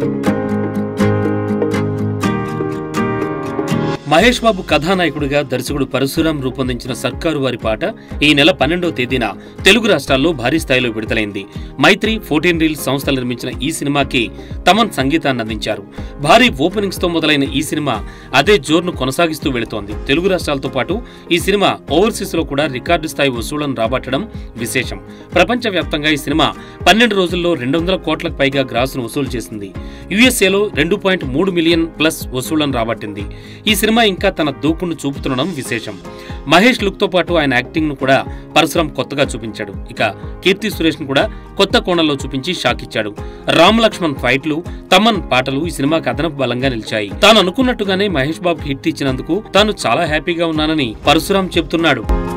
మహేష్ బాబు కథానాయకుడిగా దర్శకుడు పరశురాం రూపొందించిన సర్కారు వారి పాట ఈ నెల పన్నెండవ తేదీన తెలుగు రాష్ట్రాల్లో భారీ స్థాయిలో విడుదలైంది మైత్రి ఫోర్టీన్ రీల్స్ సంస్థలు నిర్మించిన ఈ సినిమాకి తమన్ సంగీతాన్ని అందించారు భారీ ఓపెనింగ్స్ తో మొదలైన ఈ సినిమా అదే జోర్ను కొనసాగిస్తూ వెళుతోంది తెలుగు రాష్ట్రాలతో పాటు ఈ సినిమా ఓవర్సీస్ లో కూడా రికార్డు స్థాయి వసూళ్లను రాబట్టడం విశేషం ప్రపంచవ్యాప్తంగా ఈ సినిమా పన్నెండు రోజుల్లో రెండు వందల కోట్లకు పైగా గ్రాసును వసూలు చేసింది యుఎస్ఏలో రెండు పాయింట్ మూడు మిలియన్ ప్లస్ వసూళ్లను రాబట్టింది ఈ సినిమా ఇంకా తన దూకును చూపుతుండడం విశేషం మహేష్ లుక్ తో పాటు ఆయన యాక్టింగ్ ను కూడా పరశురాం కొత్తగా చూపించాడు ఇక కీర్తి సురేష్ ను కూడా కొత్త కోణంలో చూపించి షాక్ ఇచ్చాడు రామ్ లక్ష్మణ్ ఫైట్లు తమన్ పాటలు ఈ సినిమాకి అదనపు బలంగా నిలిచాయి తాను అనుకున్నట్టుగానే మహేష్ బాబుకి హిట్ ఇచ్చినందుకు తాను చాలా హ్యాపీగా ఉన్నానని పరశురాం చెబుతున్నాడు